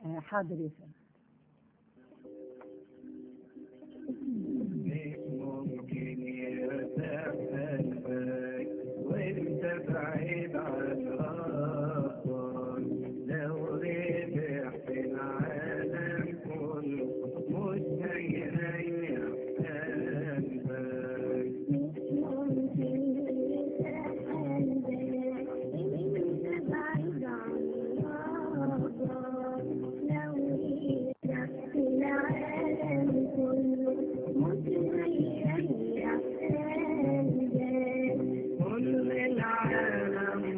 آه، حاضر يا فندم ممكن يرتاح قلبك وانت بعيد عن ربك لو ربح في العالم كله مش هيريح قلبك كل العالم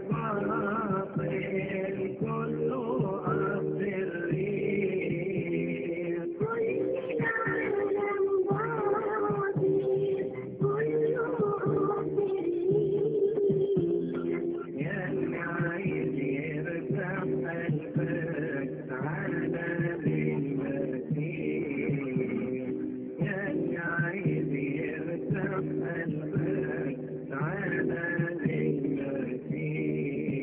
باطل كله أرض الريح يا اللي عايز يرتاح قلبك تعالى للمسيح يا اللي عايز يرتاح قلبك تعالى للمسيح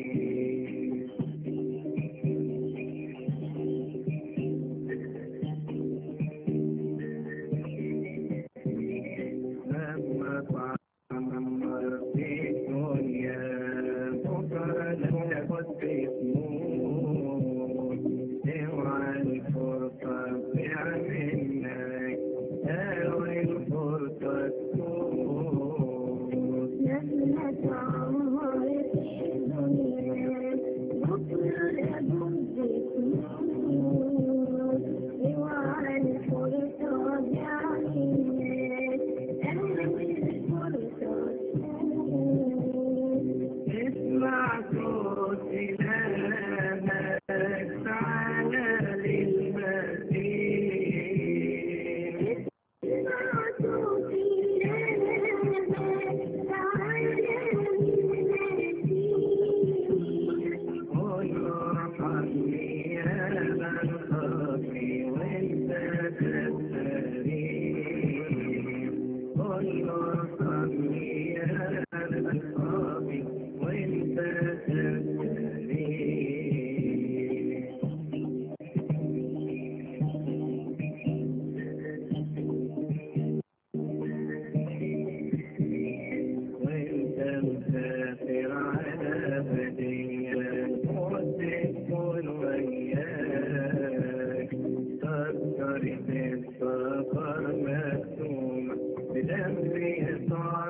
لما تعمر في الدنيا بكرة تاخد بتموت اوعى الفرصة تضيع منك اوعى الفرصة تفوت اسمع صوت إلهك تعالى للمسيح قل ارحمني يا من خافي وانت تستريح قل ارحمني يا من خافي وانت تستريح وانت مسافر على بديا موت تكون وياك تذكرة السفر مكتومة بدم يسوع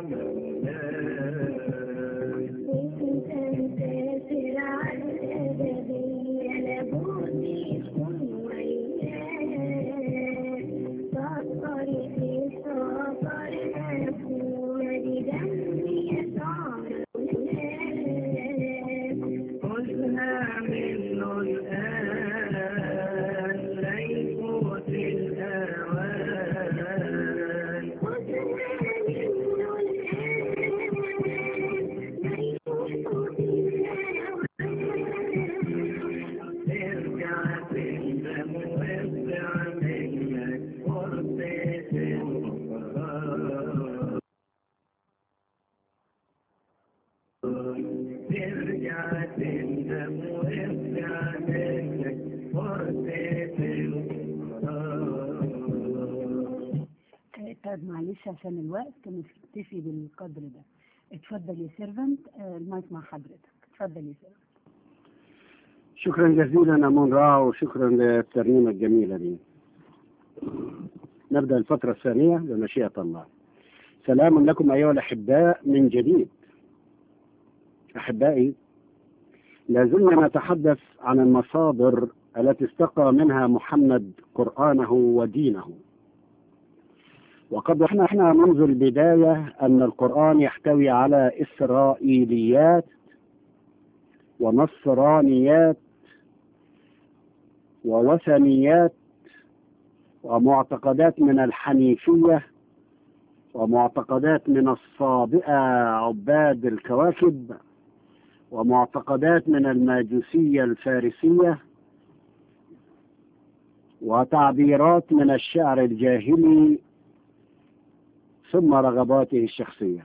مولاك قلنا منه الآن لا يفوت الأوان ارجع تندم وارجع منك فرصة الفراغ ترجع تندم وارجع منك فرصة الفراغ آه، طيب معلش عشان الوقت نكتفي بالقدر ده اتفضل يا سيرفنت آه، المايك مع حضرتك اتفضل يا سيرفنت شكرا جزيلا أمون راه وشكرا للترنيمة الجميلة دي نبدأ الفترة الثانية بمشيئة الله سلام لكم أيها الأحباء من جديد أحبائي لازلنا نتحدث عن المصادر التي استقى منها محمد قرآنه ودينه وقد احنا احنا منذ البداية أن القرآن يحتوي على إسرائيليات ونصرانيات ووثنيات ومعتقدات من الحنيفية ومعتقدات من الصابئة عباد الكواكب ومعتقدات من الماجوسية الفارسية وتعبيرات من الشعر الجاهلي ثم رغباته الشخصية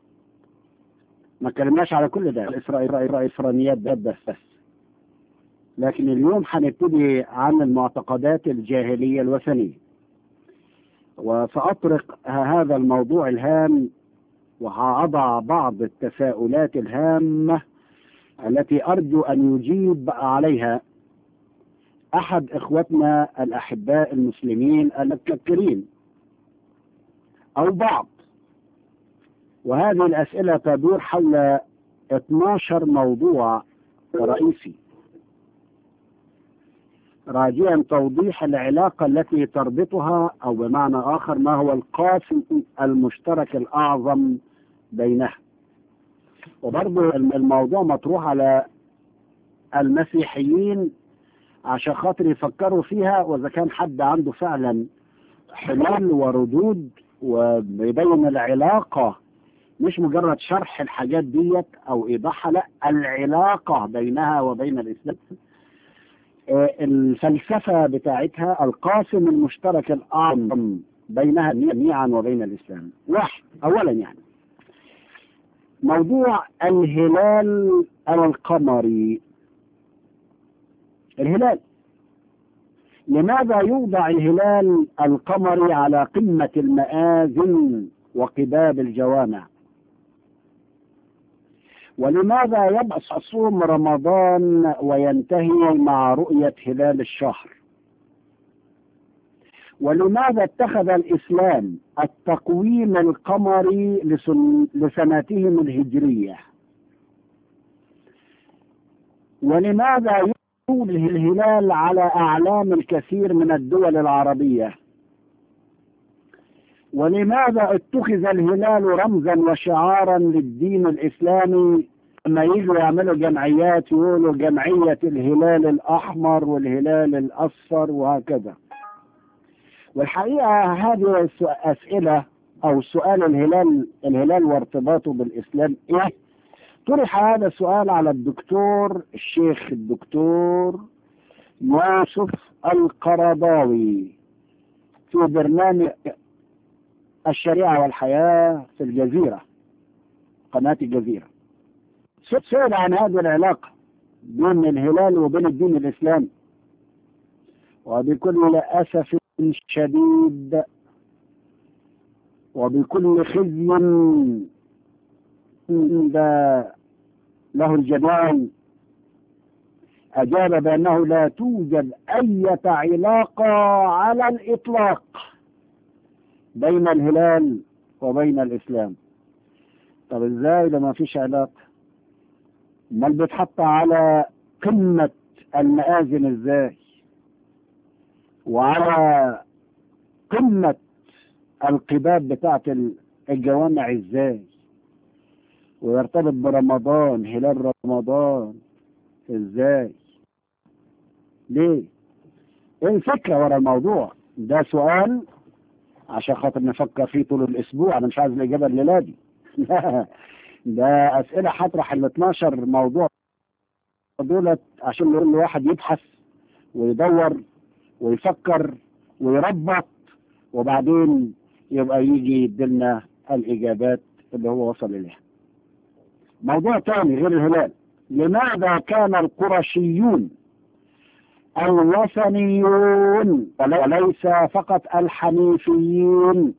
ما كلمناش على كل ده الإسرائيليات بس بس لكن اليوم هنبتدي عن المعتقدات الجاهلية الوثنية وسأطرق هذا الموضوع الهام وهضع بعض التساؤلات الهامة التي أرجو أن يجيب عليها أحد إخوتنا الأحباء المسلمين المتفكرين أو بعض وهذه الأسئلة تدور حول 12 موضوع رئيسي راجيا توضيح العلاقة التي تربطها أو بمعنى آخر ما هو القاسم المشترك الأعظم بينها وبرضه الموضوع مطروح على المسيحيين عشان خاطر يفكروا فيها وإذا كان حد عنده فعلا حلول وردود ويبين العلاقة مش مجرد شرح الحاجات ديت أو إيضاحها لا العلاقة بينها وبين الإسلام الفلسفة بتاعتها القاسم المشترك الأعظم بينها جميعا وبين الإسلام واحد أولا يعني موضوع الهلال القمري الهلال لماذا يوضع الهلال القمري على قمة المآذن وقباب الجوامع ولماذا يبقى صوم رمضان وينتهي مع رؤية هلال الشهر ولماذا اتخذ الإسلام التقويم القمري لسن... لسنتهم الهجرية ولماذا يوجد الهلال على أعلام الكثير من الدول العربية ولماذا اتخذ الهلال رمزا وشعارا للدين الإسلامي لما يجوا يعملوا جمعيات يقولوا جمعية الهلال الأحمر والهلال الأصفر وهكذا والحقيقة هذه أسئلة أو سؤال الهلال الهلال وارتباطه بالإسلام إيه؟ طرح هذا السؤال على الدكتور الشيخ الدكتور يوسف القرضاوي في برنامج الشريعة والحياة في الجزيرة قناة الجزيرة سئل عن هذه العلاقة بين الهلال وبين الدين الإسلامي وبكل أسف شديد وبكل خزي عند له الجمال أجاب بأنه لا توجد أي علاقة على الإطلاق بين الهلال وبين الإسلام طب إزاي ده ما فيش علاقة امال بيتحط على قمة المآذن إزاي وعلى قمة القباب بتاعت الجوامع إزاي ويرتبط برمضان هلال رمضان إزاي ليه ايه الفكرة ورا الموضوع ده سؤال عشان خاطر نفكر فيه طول الاسبوع انا مش عايز الاجابه الليله دي ده اسئله هطرح ال 12 موضوع دولت عشان نقول الواحد يبحث ويدور ويفكر ويربط وبعدين يبقى يجي يدلنا الاجابات اللي هو وصل اليها. موضوع ثاني غير الهلال لماذا كان القرشيون الوثنيون وليس فقط الحنيفيين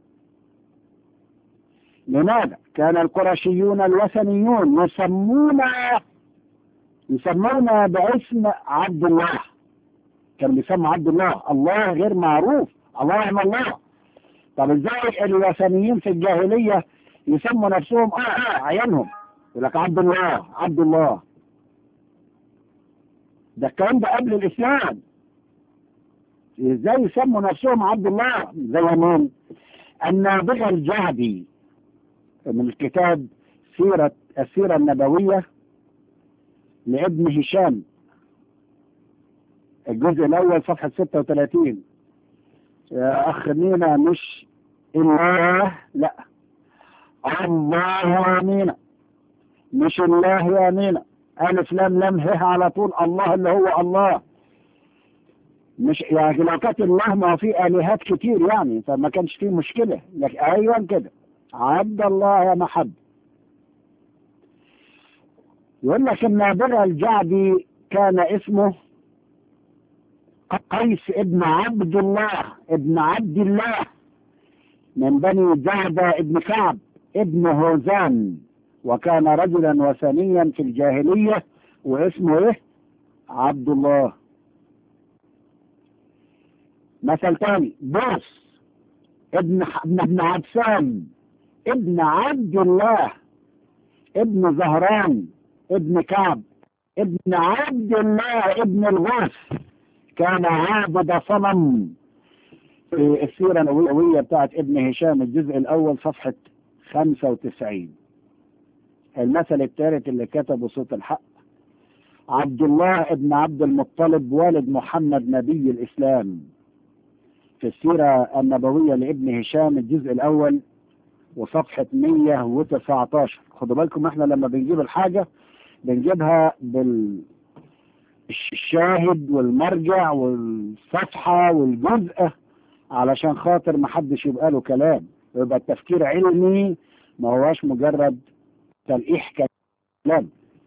لماذا كان القرشيون الوثنيون يسمون يسمون باسم عبد الله كان بيسمى عبد الله الله غير معروف الله يعلم الله طب ازاي الوثنيين في الجاهليه يسموا نفسهم اه اه عينهم يقول لك عبد الله عبد الله ده الكلام ده قبل الاسلام ازاي يسموا نفسهم عبد الله زي مين النابغه الجعدي من الكتاب سيرة السيرة النبوية لابن هشام الجزء الأول صفحة 36 يا أخ مينا مش الله لا الله يا مينا مش الله يا مينا ألف لام لام ه على طول الله اللي هو الله مش يعني لو كانت الله ما في آلهات كتير يعني فما كانش فيه مشكلة لكن أيوة كده عبد الله يا محب يقول لك النابغة الجعدي كان اسمه قيس ابن عبد الله ابن عبد الله من بني جعدة ابن كعب ابن هوزان وكان رجلا وثنيا في الجاهلية واسمه ايه عبد الله مثل تاني بوس ابن ابن ابن عبسان ابن عبد الله ابن زهران ابن كعب ابن عبد الله ابن الغاث كان عابد صنم في السيرة النبوية بتاعت ابن هشام الجزء الأول صفحة 95 المثل الثالث اللي كتبه صوت الحق عبد الله ابن عبد المطلب والد محمد نبي الإسلام في السيرة النبوية لابن هشام الجزء الأول وصفحة 119 خدوا بالكم احنا لما بنجيب الحاجة بنجيبها بالشاهد والمرجع والصفحة والجزء علشان خاطر ما حدش يبقى له كلام يبقى التفكير علمي ما هواش مجرد تلقيح كلام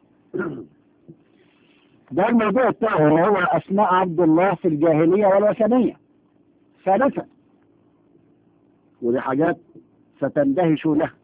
ده الموضوع الثاني هو أسماء عبد الله في الجاهلية والوثنية ثالثا ودي حاجات ستندهشوا لها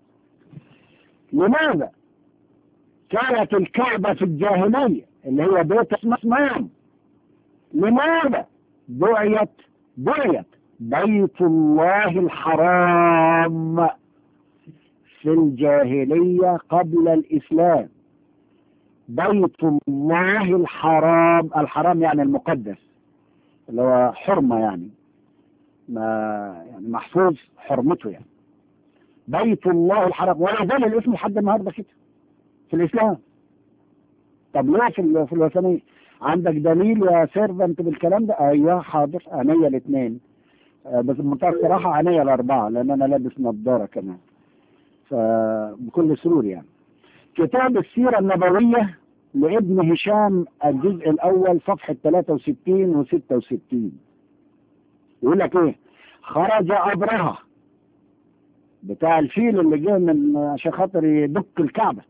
لماذا كانت الكعبة في الجاهلية اللي هي بيت أصنام لماذا دعيت دعيت بيت الله الحرام في الجاهلية قبل الإسلام بيت الله الحرام الحرام يعني المقدس اللي هو حرمة يعني ما يعني محفوظ حرمته يعني بيت الله الحرام ولا زال الاسم لحد النهارده كده في الاسلام طب ليه في ال- في الوثنيه عندك دليل يا سيرفنت بالكلام ده ايوه حاضر عينيا الاثنين بس بمنتهى الصراحه عينيا الاربعه لان انا لابس نظاره كمان فبكل سرور يعني كتاب السيره النبويه لابن هشام الجزء الاول صفحه 63 و 66 يقول لك ايه خرج ابرهه بتاع الفيل اللي جه من عشان خاطر يدك الكعبه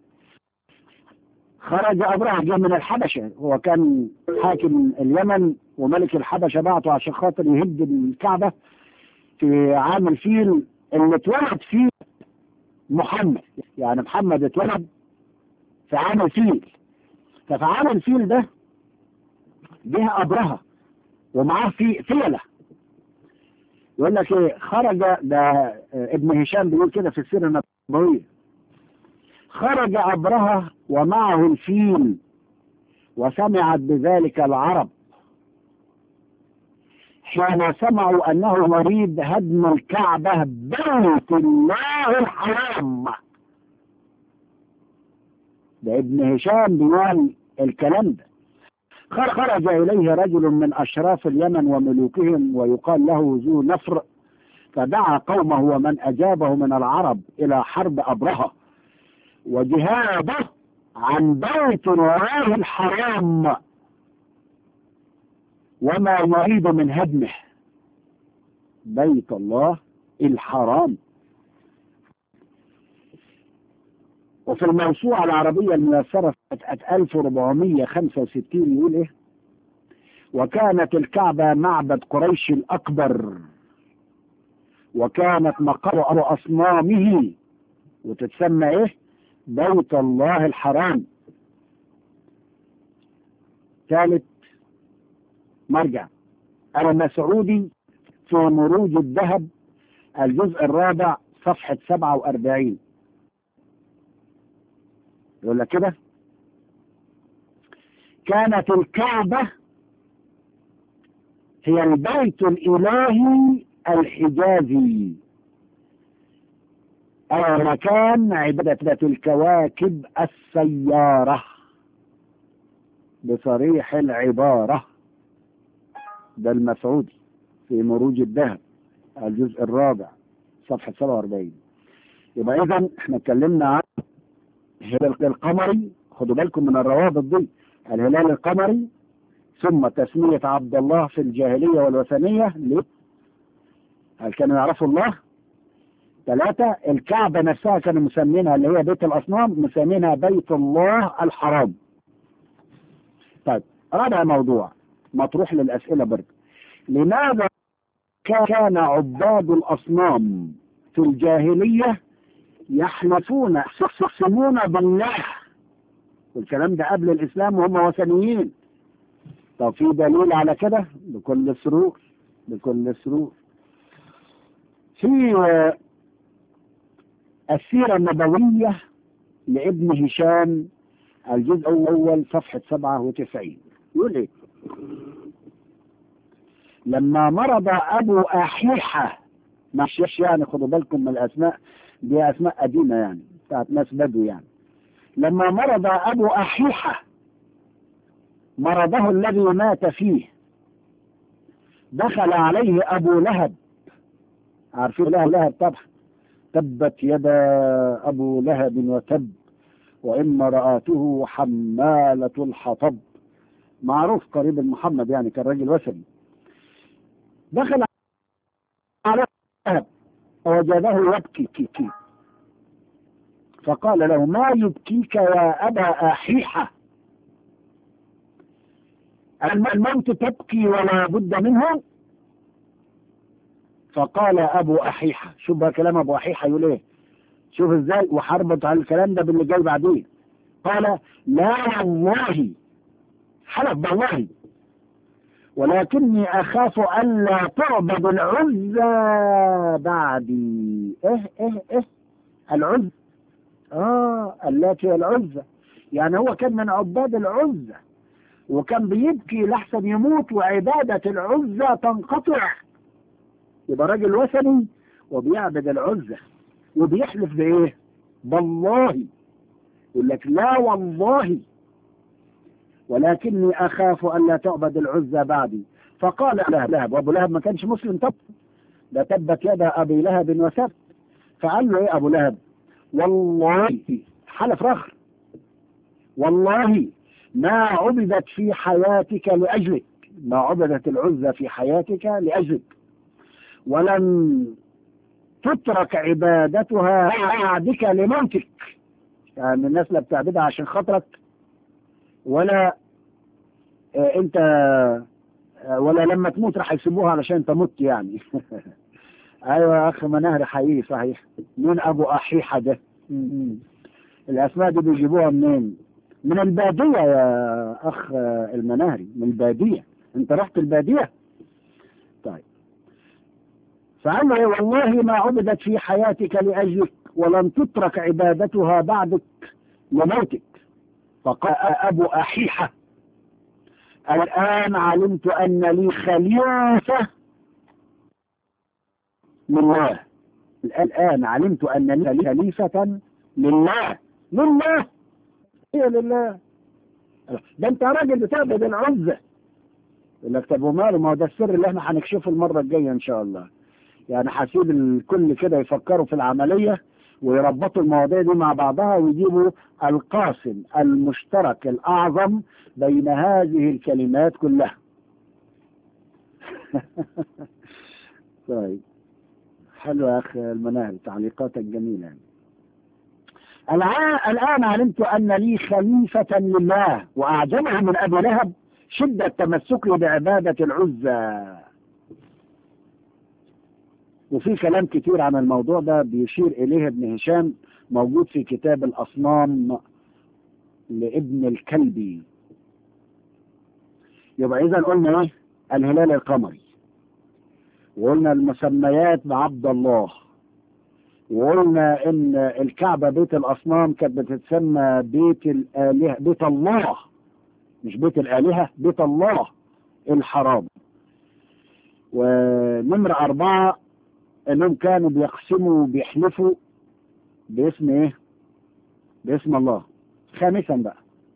خرج ابرهه جه من الحبشه هو كان حاكم اليمن وملك الحبشه بعته عشان خاطر يهد الكعبه في عام الفيل اللي اتولد فيه محمد يعني محمد اتولد في عام الفيل ففي عام الفيل ده جه ابرهه ومعاه في فيله يقول لك ايه خرج ده آه، ابن هشام بيقول كده في السيره النبويه خرج ابرهه ومعه الفيل وسمعت بذلك العرب حين سمعوا انه يريد هدم الكعبه بيت الله الحرام ده ابن هشام بيقول الكلام ده خر- خرج إليه رجل من أشراف اليمن وملوكهم ويقال له ذو نفر فدعا قومه ومن أجابه من العرب إلى حرب أبرهة وجهاده عن بيت الله الحرام وما يريد من هدمه بيت الله الحرام وفي الموسوعة العربية الميسرة سنة 1465 يقول ايه وكانت الكعبة معبد قريش الأكبر وكانت مقر أصنامه وتتسمى ايه بيت الله الحرام ثالث مرجع المسعودي في مروج الذهب الجزء الرابع صفحة 47 يقول لك كده كانت الكعبة هي البيت الإلهي الحجازي أو مكان عبادة الكواكب السيارة بصريح العبارة ده المسعودي في مروج الذهب الجزء الرابع صفحة 47 يبقى إذا احنا اتكلمنا عن الهلال القمري خدوا بالكم من الروابط دي الهلال القمري ثم تسمية عبد الله في الجاهلية والوثنية ليه؟ هل كانوا يعرفوا الله؟ ثلاثة الكعبة نفسها كانوا مسمينها اللي هي بيت الأصنام مسمينها بيت الله الحرام طيب رابع موضوع مطروح للأسئلة برضه لماذا كان عباد الأصنام في الجاهلية يحلفون يقسمون بالله والكلام ده قبل الإسلام وهم وثنيين طب في دليل على كده بكل سرور بكل سرور في آه، السيرة النبوية لابن هشام الجزء الأول صفحة 97 يقول إيه لما مرض أبو أحيحة مش يعني خدوا بالكم من الأسماء دي أسماء قديمة يعني بتاعت ناس بدو يعني لما مرض أبو أحيحة مرضه الذي مات فيه دخل عليه أبو لهب عارفين لهب لهب طبعا تبت يدا أبو لهب وتب وإما رآته حمالة الحطب معروف قريب من محمد يعني كان راجل وثني دخل على لهب فوجده يبكي كي كي فقال له ما يبكيك يا أبا أحيحة الموت تبكي ولا بد منه فقال أبو أحيحة شوف بقى كلام أبو أحيحة يقول إيه شوف إزاي وحربط على الكلام ده باللي جاي بعدين قال لا والله حلف بالله ولكني أخاف ألا تعبد العزى بعدي إيه إيه إيه العزى آه اللاتي والعزى يعني هو كان من عباد العزى وكان بيبكي لحسن يموت وعبادة العزى تنقطع يبقى راجل وثني وبيعبد العزى وبيحلف بإيه؟ بالله يقول لك لا والله ولكني أخاف أن لا تعبد العزى بعدي فقال لهب لهب وأبو لهب ما كانش مسلم طب ده تبت يد أبي لهب وسب فقال له إيه أبو لهب والله حلف رخر والله ما عبدت في حياتك لأجلك ما عبدت العزى في حياتك لأجلك ولن تترك عبادتها بعدك لموتك يعني الناس لا بتعبدها عشان خاطرك ولا آه انت آه ولا لما تموت راح يسيبوها علشان انت مت يعني ايوه يا اخ مناهر حقيقي صحيح مين ابو احيحه ده م-م. الاسماء دي بيجيبوها منين من الباديه يا اخ المناهري من الباديه انت رحت الباديه طيب فقال له والله ما عبدت في حياتك لاجلك ولن تترك عبادتها بعدك لموتك فقال ابو احيحه الان علمت ان لي خليفه لله الآن علمت أن لي خليفة لله لله هي لله ده أنت راجل بتعبد العزة يقول لك طب وماله ما هو ده السر اللي احنا هنكشفه المرة الجاية إن شاء الله يعني هسيب الكل كده يفكروا في العملية ويربطوا المواضيع دي مع بعضها ويجيبوا القاسم المشترك الأعظم بين هذه الكلمات كلها طيب حلو يا أخي المناهل تعليقاتك جميلة الآن الآن علمت أن لي خليفة لله وأعجبها من أبي لهب شدة تمسكه بعبادة العزى وفي كلام كتير عن الموضوع ده بيشير إليه ابن هشام موجود في كتاب الأصنام لابن الكلبي يبقى إذا قلنا إيه الهلال القمري وقلنا المسميات بعبد الله وقلنا ان الكعبة بيت الاصنام كانت بتتسمى بيت الالهة بيت الله مش بيت الالهة بيت الله الحرام ونمرة اربعة انهم كانوا بيقسموا بيحلفوا باسم ايه باسم الله خامسا بقى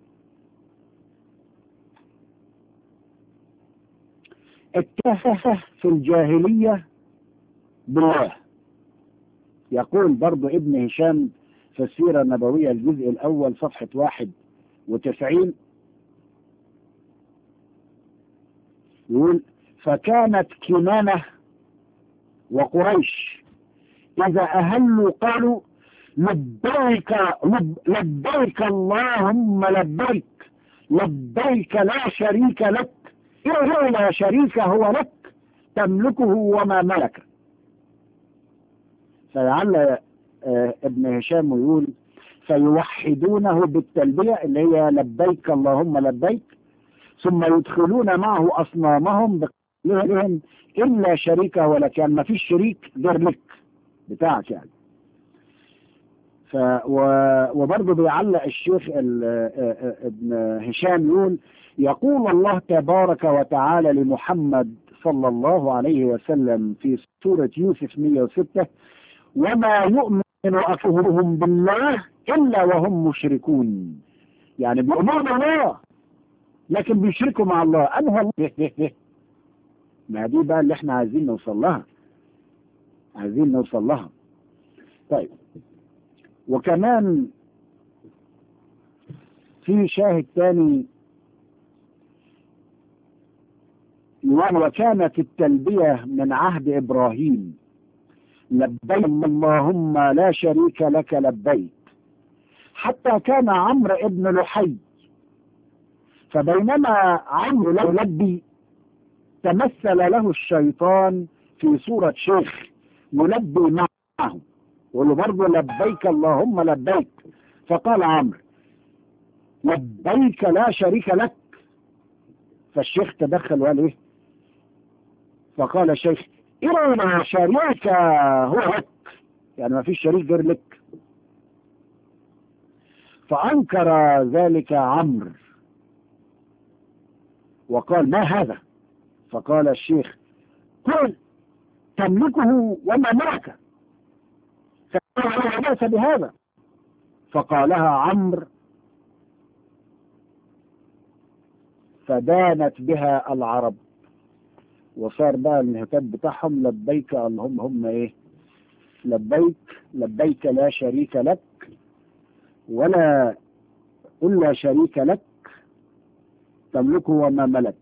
اتهف في الجاهلية بالله يقول برضو ابن هشام في السيرة النبوية الجزء الأول صفحة واحد وتسعين يقول فكانت كنانة وقريش إذا أهلوا قالوا لبيك لب لبيك اللهم لبيك لبيك لا شريك لك إيه لا شريك هو لك تملكه وما ملك فلعل آه، ابن هشام يقول فيوحدونه بالتلبية اللي هي لبيك اللهم لبيك ثم يدخلون معه أصنامهم بقولهم إلا شريك ولك يعني ما فيش شريك غير لك بتاعك يعني ف و... وبرضه بيعلق الشيخ ال... آه، آه، ابن هشام يقول يقول الله تبارك وتعالى لمحمد صلى الله عليه وسلم في سورة يوسف 106 وما يؤمن أكثرهم بالله إلا وهم مشركون يعني بيؤمنون الله لكن بيشركوا مع الله أنهى الله ما دي بقى اللي احنا عايزين نوصل لها عايزين نوصل لها طيب وكمان في شاهد تاني يقول وكانت التلبية من عهد إبراهيم لبيك اللهم لا شريك لك لبيك حتى كان عمرو ابن لحي فبينما عمرو يلبي تمثل له الشيطان في صورة شيخ يلبي معه يقول له برضه لبيك اللهم لبيك فقال عمرو لبيك لا شريك لك فالشيخ تدخل وقال ايه فقال الشيخ إن شريك هو لك يعني ما فيش شريك غير لك فأنكر ذلك عمرو وقال ما هذا فقال الشيخ قل تملكه وما ملك فقال لا بأس بهذا فقالها عمرو فدانت بها العرب وصار بقى الهتاف بتاعهم لبيك اللهم هم ايه لبيك لبيك لا شريك لك ولا قل لا شريك لك تملكه وما ملك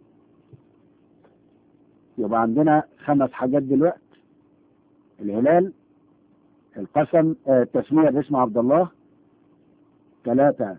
يبقى عندنا خمس حاجات دلوقتي الهلال القسم آه، التسمية باسم عبد الله ثلاثة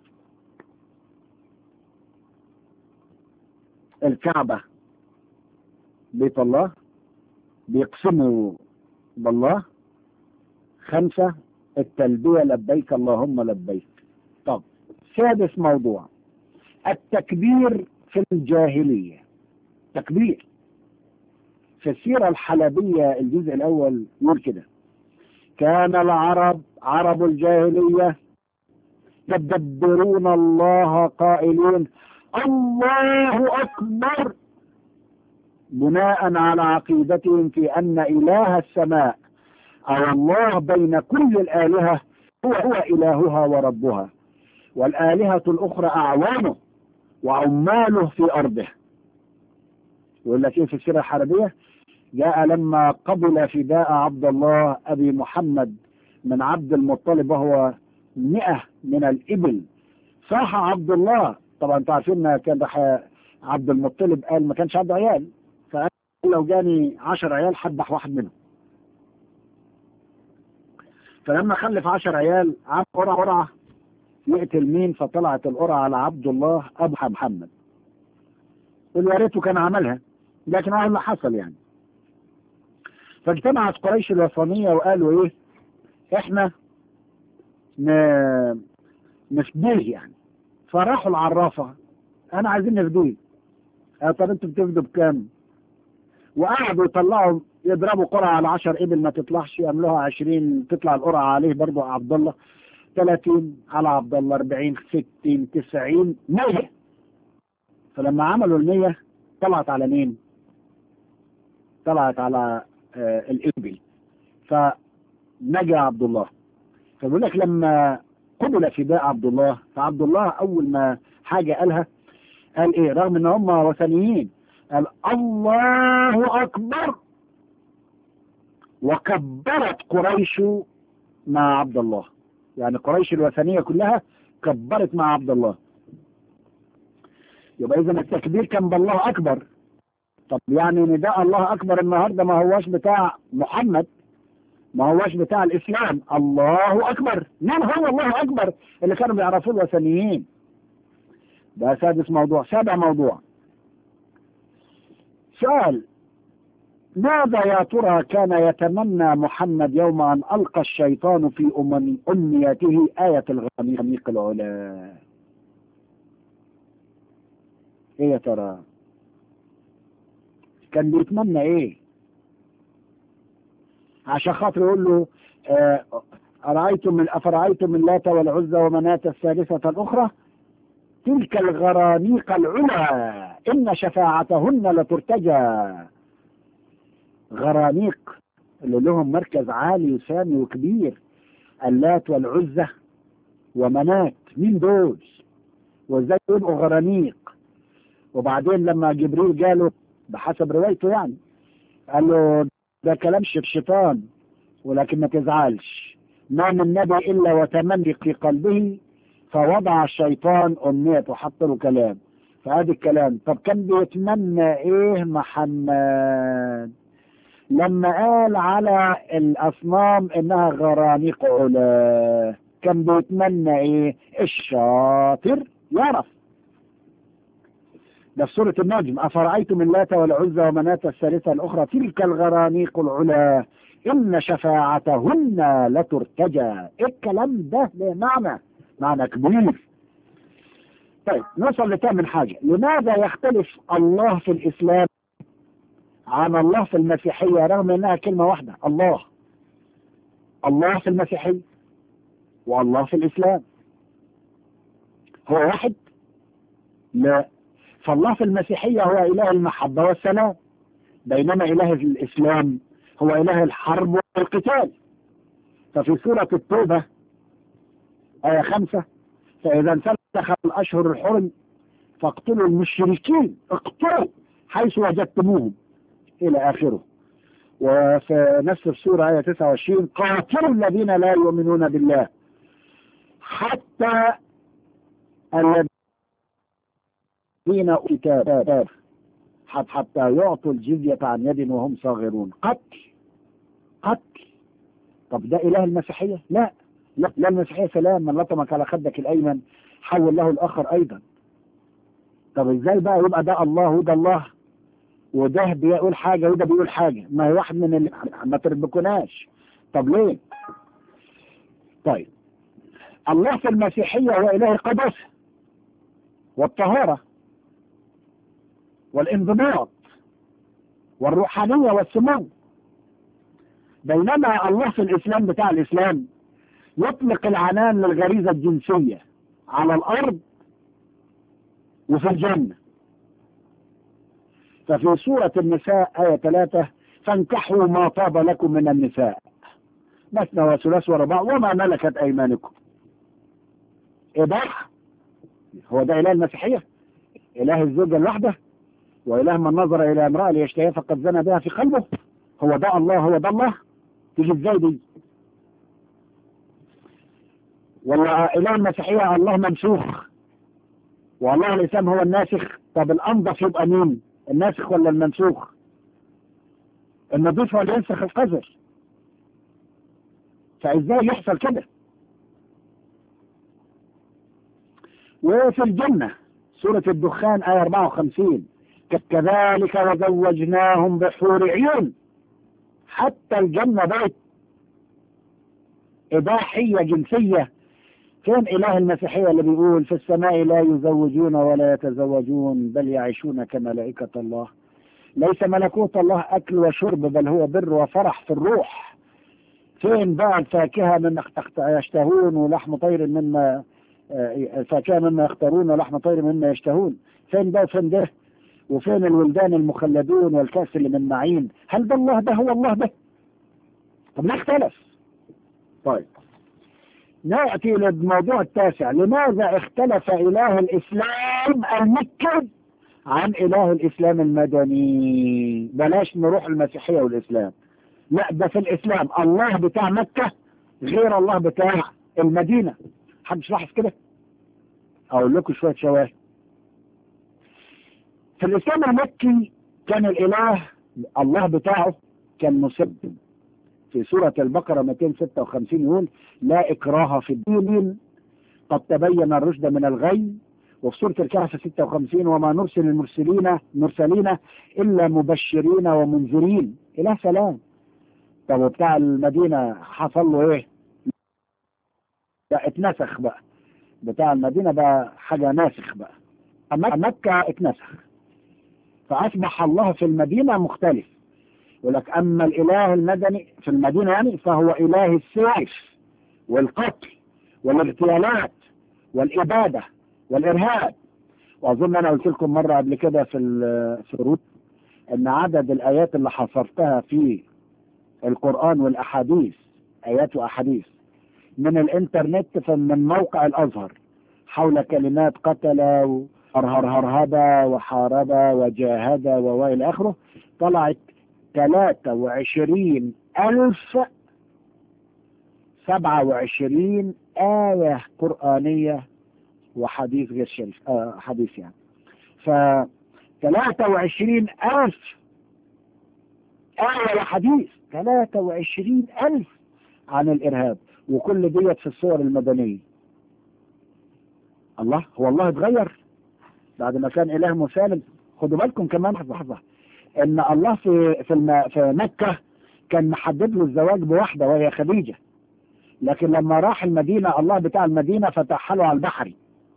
الكعبة بيت الله بيقسموا بالله خمسة التلبية لبيك اللهم لبيك طب سادس موضوع التكبير في الجاهلية تكبير في السيرة الحلبية الجزء الأول يقول كده كان العرب عرب الجاهلية يدبرون الله قائلين الله أكبر بناء على عقيدتهم في أن إله السماء أو الله بين كل الآلهة هو هو إلهها وربها والآلهة الأخرى أعوانه وعماله في أرضه يقول لك إيه في السيرة الحربية جاء لما قبل فداء عبد الله أبي محمد من عبد المطلب وهو مئة من الإبل صاح عبد الله طبعا انتوا عارفين كان راح عبد المطلب قال ما كانش عنده عيال فقال لو جاني عشر عيال حبح واحد منهم فلما خلف عشر عيال عم قرعة قرعة يقتل مين فطلعت القرعة على عبد الله أبو محمد يقول يا ريته كان عملها لكن هو اللي حصل يعني فاجتمعت قريش الوثنية وقالوا ايه احنا ن... نفديه يعني فراحوا العرافة انا عايزين نفديه آه طب انتوا بتفدوا بكام وقعدوا يطلعوا يضربوا قرعة على 10 ابل ما تطلعش يعملوها 20 تطلع القرعة عليه برضه عبد الله 30 على عبد الله 40 60 90 100 فلما عملوا ال 100 طلعت على مين؟ طلعت على آه الابل فنجا عبد الله فبيقول لك لما قبل فداء عبد الله فعبد الله اول ما حاجه قالها قال ايه رغم ان هم وثنيين قال الله اكبر وكبرت قريش مع عبد الله يعني قريش الوثنيه كلها كبرت مع عبد الله يبقى اذا التكبير كان بالله اكبر طب يعني نداء الله اكبر النهارده ما هواش بتاع محمد ما هواش بتاع الاسلام الله اكبر من هو الله اكبر اللي كانوا بيعرفوه الوثنيين ده سادس موضوع سابع موضوع سؤال ماذا يا ترى كان يتمنى محمد يوم أن ألقى الشيطان في أمم أمنيته آية الغميق العلا إيه يا ترى كان بيتمنى إيه عشان خاطر يقول له آه، أرأيتم من أفرأيتم من لات والعزى ومناة الثالثة الأخرى تلك الغرانيق العلا إن شفاعتهن لترتجى غرانيق اللي لهم مركز عالي وسامي وكبير اللات والعزة ومنات مين دول وازاي يبقوا غرانيق وبعدين لما جبريل قاله بحسب روايته يعني قال له ده كلام الشيطان ولكن ما تزعلش ما من نبي الا وتمني في قلبه فوضع الشيطان امنيته حط له كلام فهذا الكلام طب كان بيتمنى ايه محمد لما قال على الاصنام انها غرانيق علا كان بيتمنى ايه الشاطر يعرف ده في سورة النجم أفرأيتم اللات والعزى ومناة الثالثة الأخرى تلك الغرانيق العلا إن شفاعتهن لترتجى إيه الكلام ده له معنى معنى كبير طيب نوصل لتامن حاجة لماذا يختلف الله في الإسلام عن الله في المسيحية رغم أنها كلمة واحدة الله الله في المسيحية والله في الإسلام هو واحد لا فالله في المسيحية هو إله المحبة والسلام بينما إله الإسلام هو إله الحرب والقتال ففي سورة التوبة آية خمسة فإذا انسلخ الأشهر الحرم فاقتلوا المشركين اقتلوا حيث وجدتموهم إلى آخره وفي نفس السورة آية 29 قاتلوا الذين لا يؤمنون بالله حتى الذين كتاب حتى يعطوا الجزية عن يد وهم صاغرون قتل قتل طب ده إله المسيحية لا لا, لا المسيحية سلام من لطمك على خدك الأيمن حول له الآخر أيضا طب ازاي بقى يبقى ده الله وده الله وده بيقول حاجة وده بيقول حاجة ما هي واحد من اللي ما تربكوناش طب ليه طيب الله في المسيحية هو إله القداسة والطهارة والانضباط والروحانية والسمو بينما الله في الإسلام بتاع الإسلام يطلق العنان للغريزة الجنسية على الأرض وفي الجنة ففي سورة النساء آية 3 فانكحوا ما طاب لكم من النساء مثنى وثلاث ورباع وما ملكت أيمانكم إباحة هو ده إله المسيحية إله الزوجة الواحدة وإله من نظر إلى امرأة ليشتهيها فقد زنى بها في قلبه هو ده الله هو ده الله تيجي ازاي دي ولا إله المسيحية الله منسوخ والله الإسلام هو الناسخ طب الأنضف يبقى مين الناسخ ولا المنسوخ النضيف هو اللي ينسخ القذر فإزاي يحصل كده وفي الجنة سورة الدخان آية 54 كذلك وزوجناهم بحور عيون حتى الجنة بقت إباحية جنسية فين إله المسيحية اللي بيقول في السماء لا يزوجون ولا يتزوجون بل يعيشون كملائكة الله ليس ملكوت الله أكل وشرب بل هو بر وفرح في الروح فين بقى الفاكهة مما يشتهون ولحم طير مما الفاكهة مما يختارون ولحم طير مما يشتهون فين ده وفين ده وفين الولدان المخلدون والكاس اللي من معين هل ده الله ده هو الله ده طب لا اختلف طيب نأتي للموضوع التاسع لماذا اختلف إله الإسلام المكي عن إله الإسلام المدني بلاش نروح المسيحية والإسلام لا ده في الإسلام الله بتاع مكة غير الله بتاع المدينة حدش لاحظ كده أقول لكم شوية شواهد في الإسلام المكي كان الإله الله بتاعه كان مسبب في سورة البقرة 256 يقول لا إكراه في الدين قد تبين الرشد من الغي وفي سورة الكهف 56 وما نرسل المرسلين مرسلين إلا مبشرين ومنذرين إلى سلام طب وبتاع المدينة حصل له إيه؟ لا اتنسخ بقى بتاع المدينة بقى حاجة ناسخ بقى أما مكة اتنسخ فأصبح الله في المدينة مختلف يقول لك أما الإله المدني في المدينة يعني فهو إله السيف والقتل والاغتيالات والإبادة والإرهاب وأظن أنا قلت لكم مرة قبل كده في ال- في الروت أن عدد الآيات اللي حصرتها في القرآن والأحاديث آيات وأحاديث من الإنترنت فمن موقع الأزهر حول كلمات قتل وهرهرهرهب وحارب وجاهد وإلى آخره طلعت 23 ألف 27 آية قرآنية وحديث غير شريف آه حديث يعني ف 23 ألف آية وحديث 23 ألف عن الإرهاب وكل ديت في الصور المدنية الله هو الله اتغير بعد ما كان إله مسالم خدوا بالكم كمان لحظة لحظة إن الله في في, الم... في مكة كان محدد له الزواج بواحدة وهي خديجة لكن لما راح المدينة الله بتاع المدينة فتح له على البحري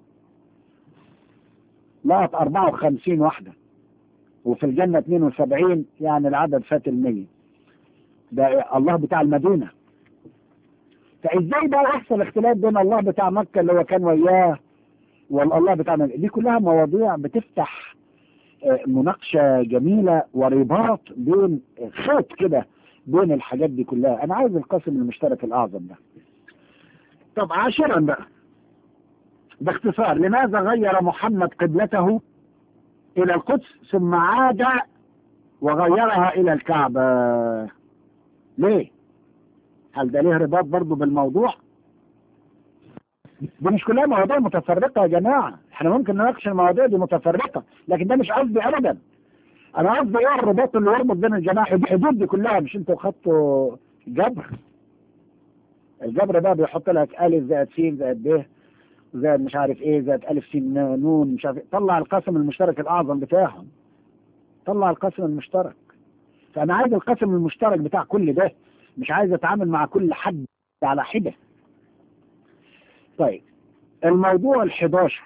لقط 54 واحدة وفي الجنة 72 يعني العدد فات المية ده الله بتاع المدينة فازاي بقى يحصل اختلاف بين الله بتاع مكة اللي هو كان وياه والله بتاع المدينة دي كلها مواضيع بتفتح آه، مناقشة جميلة ورباط بين خيط كده بين الحاجات دي كلها انا عايز القاسم المشترك الاعظم ده طب عاشرا بقى باختصار لماذا غير محمد قبلته الى القدس ثم عاد وغيرها الى الكعبة ليه هل ده ليه رباط برضه بالموضوع دي مش كلها مواضيع متفرقة يا جماعة احنا ممكن نناقش المواضيع دي متفرقة لكن ده مش قصدي ابدا انا قصدي ايه الرباط اللي يربط بين الجماعة الحدود دي كلها مش انتوا خدتوا جبر الجبر ده بيحط لك الف زائد س زائد ب زائد مش عارف ايه زائد الف س نون مش عارف إيه. طلع القسم المشترك الاعظم بتاعهم طلع القسم المشترك فانا عايز القسم المشترك بتاع كل ده مش عايز اتعامل مع كل حد على حدة طيب الموضوع الحداشر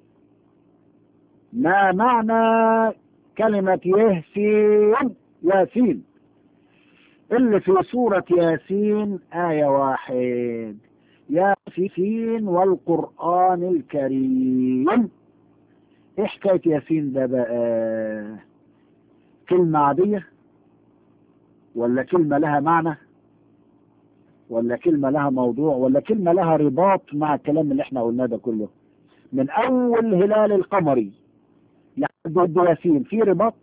ما معنى كلمة ياسين ياسين اللي في سورة ياسين آية واحد ياسين والقرآن الكريم ايه حكاية ياسين ده بقى كلمة عادية ولا كلمة لها معنى ولا كلمة لها موضوع ولا كلمة لها رباط مع الكلام اللي احنا قلناه ده كله من اول هلال القمري لحد ياسين في رباط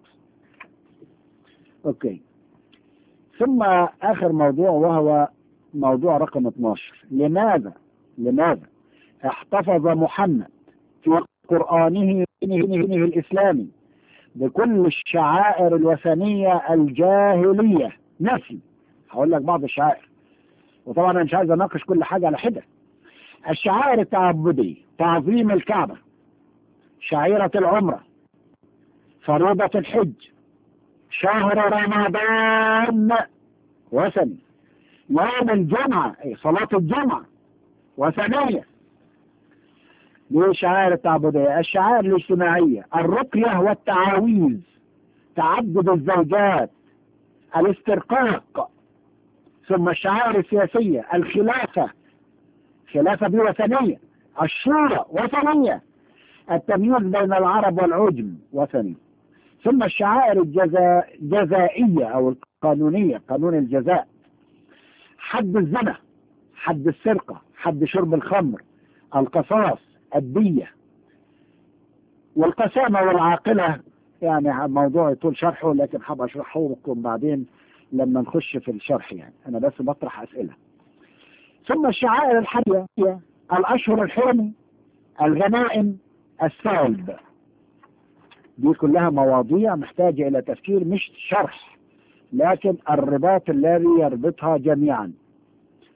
اوكي ثم اخر موضوع وهو موضوع رقم 12 لماذا لماذا احتفظ محمد في قرآنه الإسلامي بكل الشعائر الوثنية الجاهلية نفي هقول لك بعض الشعائر وطبعا انا مش عايز اناقش كل حاجة على حدة الشعائر التعبدية تعظيم الكعبة شعيرة العمرة فريضة الحج شهر رمضان وثني يوم الجمعة أي صلاة الجمعة وثنية دي شعائر التعبدية الشعائر الاجتماعية الرقية والتعاويذ تعدد الزوجات الاسترقاق ثم الشعائر السياسية الخلافة خلافة دي وثنية الشورى وثنية التمييز بين العرب والعجم وثني ثم الشعائر الجزائية أو القانونية قانون الجزاء حد الزنا حد السرقة حد شرب الخمر القصاص الدية والقسامة والعاقلة يعني موضوع يطول شرحه لكن حاب أشرحه لكم بعدين لما نخش في الشرح يعني أنا بس بطرح أسئلة ثم الشعائر الحية الأشهر الحرم الغنائم الثالب دي كلها مواضيع محتاجة إلى تفكير مش شرح لكن الرباط الذي يربطها جميعا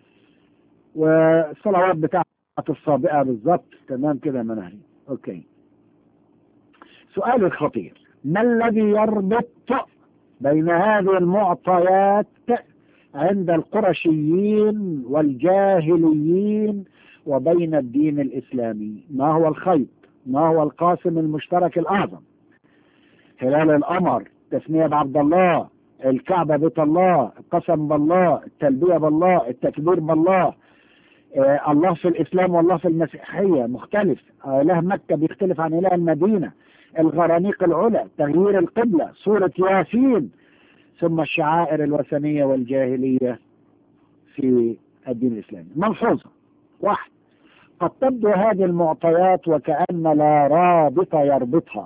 والصلوات بتاعت الصابئة بالضبط تمام كده يا منهري اوكي سؤال الخطير ما الذي يربط بين هذه المعطيات عند القرشيين والجاهليين وبين الدين الإسلامي ما هو الخيط ما هو القاسم المشترك الأعظم هلال القمر تسمية بعبد الله الكعبة بيت الله القسم بالله التلبية بالله التكبير بالله آه الله في الإسلام والله في المسيحية مختلف آه إله مكة بيختلف عن إله المدينة الغرانيق العلا تغيير القبلة سورة ياسين ثم الشعائر الوثنية والجاهلية في الدين الإسلامي ملحوظة واحد قد تبدو هذه المعطيات وكأن لا رابط يربطها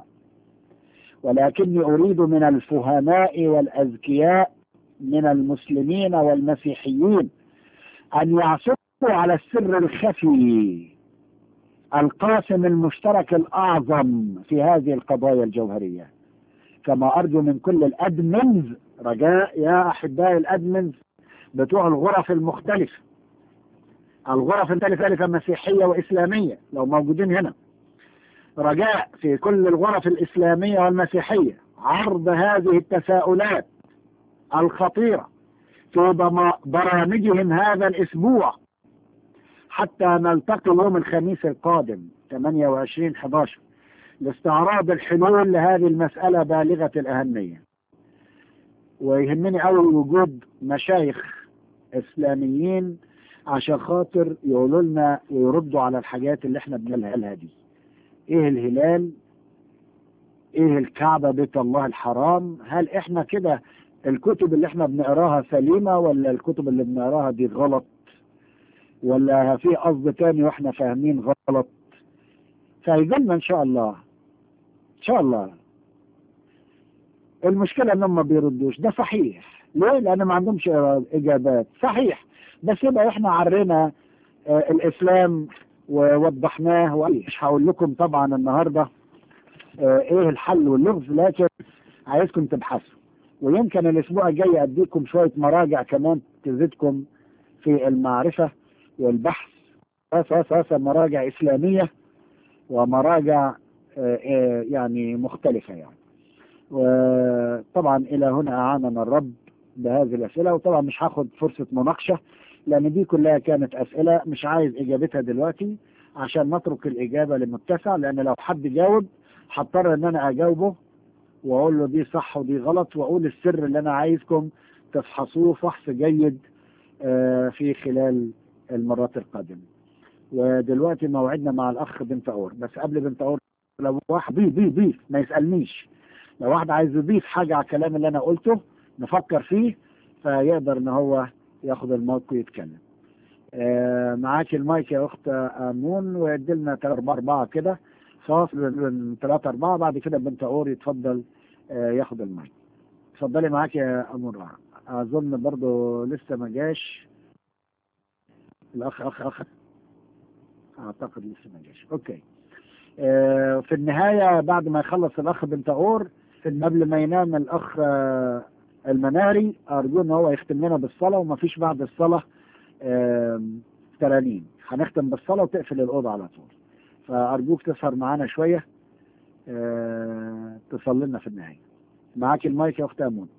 ولكني أريد من الفهماء والأذكياء من المسلمين والمسيحيين أن يعثروا على السر الخفي القاسم المشترك الأعظم في هذه القضايا الجوهرية كما أرجو من كل الأدمنز رجاء يا أحبائي الأدمنز بتوع الغرف المختلفة الغرف المختلفة مسيحية وإسلامية لو موجودين هنا رجاء في كل الغرف الإسلامية والمسيحية عرض هذه التساؤلات الخطيرة في برامجهم هذا الأسبوع حتى نلتقي يوم الخميس القادم 28 11 لاستعراض الحلول لهذه المسألة بالغة الأهمية ويهمني أول وجود مشايخ إسلاميين عشان خاطر يقولوا لنا ويردوا على الحاجات اللي احنا بنقولها دي ايه الهلال ايه الكعبة بيت الله الحرام هل احنا كده الكتب اللي احنا بنقراها سليمة ولا الكتب اللي بنقراها دي غلط ولا في قصد تاني واحنا فاهمين غلط فيجلنا ان شاء الله ان شاء الله المشكلة انهم ما بيردوش ده صحيح ليه لان ما عندهمش اجابات صحيح بس يبقى احنا عرينا آه الاسلام ووضحناه ومش هقول لكم طبعا النهارده آه ايه الحل واللغز لكن عايزكم تبحثوا ويمكن الاسبوع الجاي اديكم شويه مراجع كمان تزيدكم في المعرفه والبحث اساسا مراجع اسلاميه ومراجع آه يعني مختلفه يعني وطبعا الى هنا اعاننا الرب بهذه الاسئله وطبعا مش هاخد فرصه مناقشه لان دي كلها كانت اسئله مش عايز اجابتها دلوقتي عشان نترك الاجابه لمتسع لان لو حد جاوب هضطر ان انا اجاوبه واقول له دي صح ودي غلط واقول السر اللي انا عايزكم تفحصوه فحص جيد في خلال المرات القادمه ودلوقتي موعدنا مع الاخ بنت اور بس قبل بنت اور لو واحد ضيف ضيف ضيف ما يسالنيش لو واحد عايز يضيف حاجه على الكلام اللي انا قلته نفكر فيه فيقدر ان هو ياخد المايك ويتكلم آه معاك المايك يا اخت امون ويدي لنا 3 4 4 كده فاصل من 3 4 بعد كده بنت اور يتفضل آه ياخد المايك اتفضلي معاك يا امون اظن برضو لسه ما جاش الاخ اخ اخ اعتقد لسه ما جاش اوكي آه في النهايه بعد ما يخلص الاخ بنت اور قبل ما ينام الاخ آه المناري ارجو ان هو يختم لنا بالصلاه وما فيش بعد الصلاه ترانيم هنختم بالصلاه وتقفل الاوضه على طول فارجوك تسهر معانا شويه تصلي لنا في النهايه معاك المايك يا اخت امون